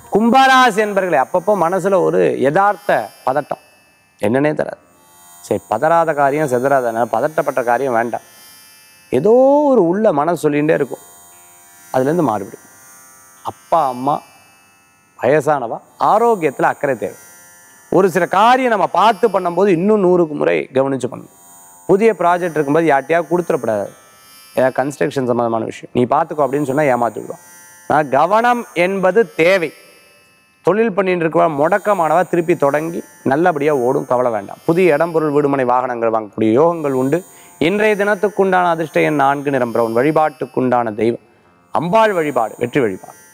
கும்பராசி என்பர்களே அப்பப்போ மனசுல ஒரு யதார்த்த பதட்டம் என்னன்னே தராது சரி பதறாத காரியம் செதறாத பதட்டப்பட்ட காரியம் வேண்டாம் ஏதோ ஒரு உள்ள மனசு சொல்லிகிட்டே இருக்கும் அதுலேருந்து மாறுபடும் அப்பா அம்மா வயசானவா ஆரோக்கியத்தில் அக்கறை தேவை ஒரு சில காரியம் நம்ம பார்த்து பண்ணும்போது இன்னும் நூறுக்கு முறை கவனித்து பண்ணணும் புதிய ப்ராஜெக்ட் இருக்கும்போது யார்ட்டையா கொடுத்துடக்கூடாது ஏதாவது கன்ஸ்ட்ரக்ஷன் சம்மந்தமான விஷயம் நீ பார்த்துக்கோ அப்படின்னு சொன்னால் ஏமாத்தி விடுவான் ஆனால் கவனம் என்பது தேவை தொழில் பண்ணிட்டு இருக்கவா முடக்கமானவா திருப்பி தொடங்கி நல்லபடியாக ஓடும் கவலை வேண்டாம் புதிய இடம் பொருள் வீடுமனை வாகனங்கள் வாங்கக்கூடிய யோகங்கள் உண்டு இன்றைய தினத்துக்குண்டான அதிர்ஷ்ட எண் நான்கு நிறம் பிரவுன் வழிபாட்டுக்குண்டான தெய்வம் அம்பாள் வழிபாடு வெற்றி வழிபாடு